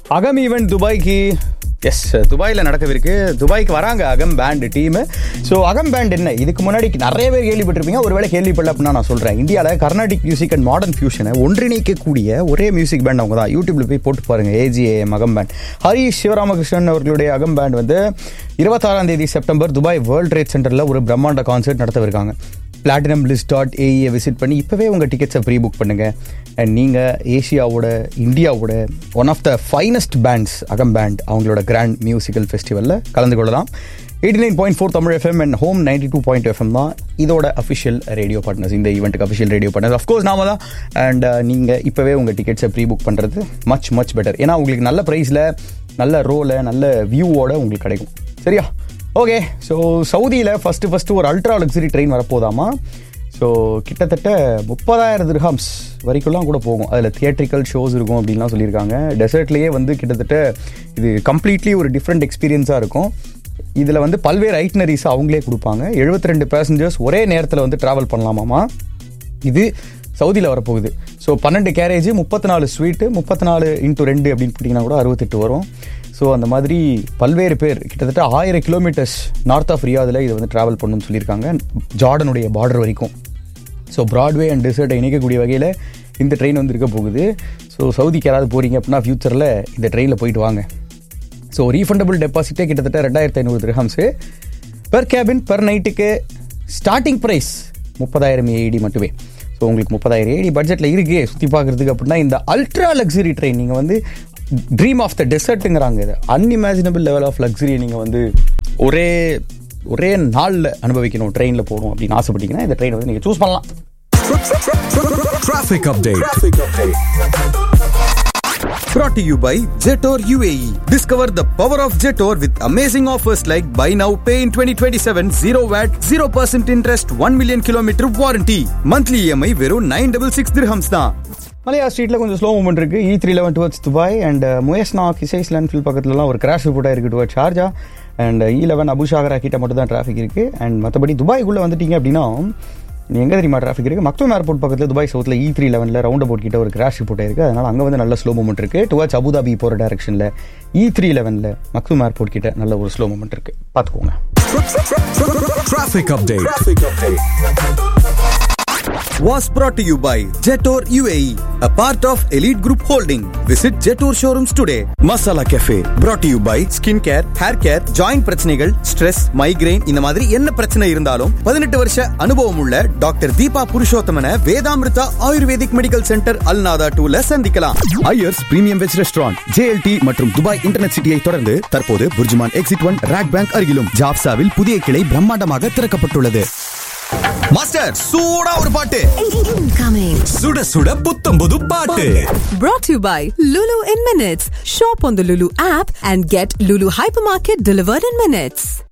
அகம் ஈவெண்ட் துபாய்க்கு எஸ் துபாயில் நடக்கவிருக்கு துபாய்க்கு வராங்க Agam band team so Agam band என்ன இதுக்கு முன்னாடி நிறைய பேர் கேள்விப்பட்டிருப்பீங்க ஒருவேளை கேள்விப்படல அப்படின்னா நான் சொல்கிறேன் இந்தியாவில் கர்நாடிக் மியூசிக் அண்ட் மாடர்ன் ஃபியூஷனை ஒன்றிணைக்கக்கூடிய ஒரே மியூசிக் பேண்ட் அவங்க தான் யூடியூப்ல போய் போட்டு பாருங்க ஏஜிஏஎம் அகம் பேண்ட் ஹரிஷ் சிவராமகிருஷ்ணன் அவர்களுடைய அகம் பேண்ட் வந்து இருபத்தாறாம் தேதி செப்டம்பர் துபாய் வேர்ல்ட் ட்ரேட் சென்டரில் ஒரு பிரம்மாண்ட கான்சர்ட் நடத்தவிருக்காங்க பிளாட்டினம் லிஸ்ட் டாட் ஏஇயை விசிட் பண்ணி இப்போவே உங்கள் டிக்கெட்ஸை ப்ரீ புக் பண்ணுங்கள் அண்ட் நீங்கள் ஏஷியாவோட இந்தியாவோட one of the finest bands Agam band அவங்களோட கிராண்ட் மியூசிக்கல் ஃபெஸ்டிவலில் கலந்து கொள்ளலாம் eighty nine point four Tamil FM and Home ninety two point FM தான் இதோட அஃபிஷியல் ரேடியோ பார்ட்னர்ஸ் இந்த ஈவெண்ட்டுக்கு அஃபிஷியல் ரேடியோ பார்ட்னர்ஸ் அஃப்கோர்ஸ் நாம தான் அண்ட் நீங்கள் இப்போவே உங்கள் டிக்கெட்ஸை ப்ரீ புக் பண்ணுறது மச் மச் பெட்டர் ஏன்னா உங்களுக்கு நல்ல ப்ரைஸில் நல்ல ரோல நல்ல வியூவோட உங்களுக்கு கிடைக்கும் சரியா ஓகே ஸோ சவுதியில் ஃபஸ்ட்டு ஃபஸ்ட்டு ஒரு அல்ட்ரா லக்ஸரி ட்ரெயின் வரப்போதாமா ஸோ கிட்டத்தட்ட முப்பதாயிரம் திர்ஹாம்ஸ் வரைக்கும்லாம் கூட போகும் அதில் தியேட்ரிக்கல் ஷோஸ் இருக்கும் அப்படின்லாம் சொல்லியிருக்காங்க டெசர்ட்லேயே வந்து கிட்டத்தட்ட இது கம்ப்ளீட்லி ஒரு டிஃப்ரெண்ட் எக்ஸ்பீரியன்ஸாக இருக்கும் இதில் வந்து பல்வேறு ஐட்னரிஸ் அவங்களே கொடுப்பாங்க 72 ரெண்டு பேசஞ்சர்ஸ் ஒரே நேரத்தில் வந்து ட்ராவல் பண்ணலாமாமா இது சவுதியில் வரப்போகுது ஸோ பன்னெண்டு கேரேஜ் முப்பத்தி நாலு ஸ்வீட்டு முப்பத்தி நாலு இன்ட்டு ரெண்டு அப்படின்னு போட்டிங்கன்னா கூட அறுபத்தெட்டு வரும் ஸோ அந்த மாதிரி பல்வேறு பேர் கிட்டத்தட்ட ஆயிரம் கிலோமீட்டர்ஸ் நார்த் ஆஃப் ரியாதில் இதை வந்து ட்ராவல் பண்ணணும்னு சொல்லியிருக்காங்க ஜார்டனுடைய பார்டர் வரைக்கும் ஸோ பிராட்வே அண்ட் டெசர்ட்டை இணைக்கக்கூடிய வகையில் இந்த ட்ரெயின் வந்து இருக்க போகுது ஸோ சவுதிக்கு யாராவது போகிறீங்க அப்படின்னா ஃப்யூச்சரில் இந்த ட்ரெயினில் போயிட்டு வாங்க ஸோ ரீஃபண்டபிள் டெபாசிட்டே கிட்டத்தட்ட ரெண்டாயிரத்தி ஐநூறு திரஹம்ஸு பெர் கேபின் பெர் நைட்டுக்கு ஸ்டார்டிங் ப்ரைஸ் முப்பதாயிரம் ஏடி மட்டுமே ஸோ உங்களுக்கு முப்பதாயிரம் ஏடி பட்ஜெட்டில் இருக்கு சுற்றி பார்க்குறதுக்கு அப்படின்னா இந்த அல்ட்ரா லக்ஸரி ட்ரெயின் நீங்கள் வந்து ட்ரீம் ஆஃப் த டெசர்ட்டுங்கிறாங்க இது அன்இமேஜினபிள் லெவல் ஆஃப் லக்ஸரி நீங்கள் வந்து ஒரே ஒரே நாளில் அனுபவிக்கணும் ட்ரெயினில் போகணும் அப்படின்னு ஆசைப்பட்டீங்கன்னா இந்த ட்ரெயின் வந்து நீங்கள் சூஸ் பண்ணலாம் Traffic update. Brought to you by Jetor UAE. Discover the power of Jetor with amazing offers like buy now, pay in 2027, 0 VAT, 0% interest, 1 million kilometer warranty. Monthly EMI வெறும் 966 dirhams தான். மலையா ஸ்ட்ரீட்டில் கொஞ்சம் slow movement இருக்கு E three eleven towards Dubai and முயஸ்னா Qusais landfill பக்கத்துலலாம் ஒரு crash report ஆயிருக்கு toward Sharjah and E eleven Abu Shagara கிட்ட மட்டும் தான் டிராஃபிக் இருக்கு அண்ட் மற்றபடி துபாய்க்குள்ளே வந்துட்டீங்க அப்படின்னா நீ எங்கே தெரியுமா டிராஃபிக் இருக்கு மக்தூம் ஏர்போர்ட் பக்கத்தில் துபாய் சவுத்தில் இ த்ரீ லெவனில் ரவுண்ட் அபவுட் கிட்ட ஒரு கிராஷ் ரிப்போர்ட் ஆயிருக்கு அதனால அங்கே வந்து நல்ல ஸ்லோ மூவ்மெண்ட் இருக்கு டுவர்ட்ஸ் அபுதாபி போகிற டேரக்ஷனில் இ த்ரீ லெவனில் மக்தூம் ஏர்போர்ட் கிட்ட நல்ல ஒரு ஸ்லோ மூவ்மெண்ட் இருக்கு பார்த்துக்கோங்க Traffic update. Was brought to you by Jetor UAE, a part of Elite Group Holding. Visit Jetor showrooms today. Masala Cafe, brought to you by Skin Care, Hair Care, Joint பிரச்சனைகள் stress migraine இந்த மாதிரி என்ன பிரச்சனை இருந்தாலும் பதினெட்டு வருஷ அனுபவம் உள்ள டாக்டர் தீபா புருஷோத்தமன Vedamrutha ayurvedic medical centre Al Nahda டூல சந்திக்கலாம் Iyers premium veg restaurant JLT மற்றும் துபாய் இன்டர்நெட் சிட்டியை தொடர்ந்து தற்போது BurJuman exit one RAK bank அருகிலும் ஜாப்சாவில் புதிய கிளை பிரம்மாண்டமாக திறக்கப்பட்டுள்ளது மாஸ்டர் சூடா ஒரு பாட்டு Incoming. சுட சுட புத்தம் புது பாட்டு Brought to you by Lulu in Minutes. Shop on the Lulu app and get Lulu Hypermarket delivered in minutes.